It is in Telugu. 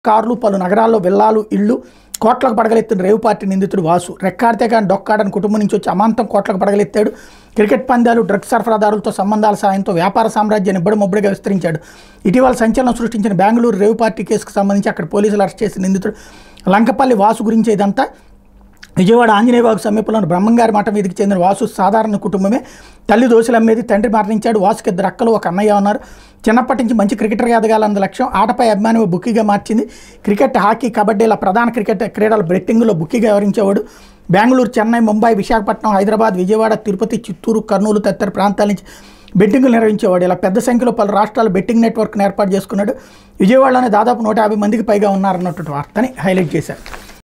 కార్లు పలు నగరాల్లో విల్లాలు ఇళ్ళు కోట్లకు పడగలెత్తిన రేవు పార్టీ నిందితుడు వాసు రెక్కాడితే కానీ డొక్కాడని కుటుంబం నుంచి వచ్చి అమాంతం కోట్లకు పడగలెత్తాడు క్రికెట్ పందాలు డ్రగ్స్ సరఫరాదారులతో సంబంధాల సాయంతో వ్యాపార సామ్రాజ్యాన్ని ఇబ్బడి ముబ్బడిగా విస్తరించాడు ఇటీవల సంచలనం సృష్టించిన బెంగళూరు రేవు పార్టీ కేసుకు సంబంధించి అక్కడ పోలీసులు అరెస్ట్ చేసిన నిందితుడు లంకపల్లి వాసు గురించి ఇదంతా విజయవాడ ఆంజనేయబాబు సమీపంలోని బ్రహ్మంగారి మఠం వీధికి చెందిన వాసు సాధారణ కుటుంబమే తల్లి దోశలు అమ్మేది తండ్రి మరణించాడు వాసుకి ఇద్దరు అక్కలు ఒక అన్నయ్య ఉన్నారు చిన్నప్పటి నుంచి మంచి క్రికెటర్గా ఎదగాలన్న లక్ష్యం ఆటపై అభిమాని బుక్కీగా మార్చింది క్రికెట్ హాకీ కబడ్డీల ప్రధాన క్రికెట్ క్రీడల బెట్టింగ్లో బుక్కీగా వ్యవహరించేవాడు బెంగళూరు చెన్నై ముంబై విశాఖపట్నం హైదరాబాద్ విజయవాడ తిరుపతి చిత్తూరు కర్నూలు తదితర ప్రాంతాల నుంచి బెట్టింగ్లు నిర్వహించేవాడు ఇలా పెద్ద సంఖ్యలో పలు రాష్ట్రాలు బెట్టింగ్ నెట్వర్క్ను ఏర్పాటు చేసుకున్నాడు విజయవాడలోనే దాదాపు నూట యాభై మందికి పైగా ఉన్నారన్నటువంటి వార్తని హైలైట్ చేశారు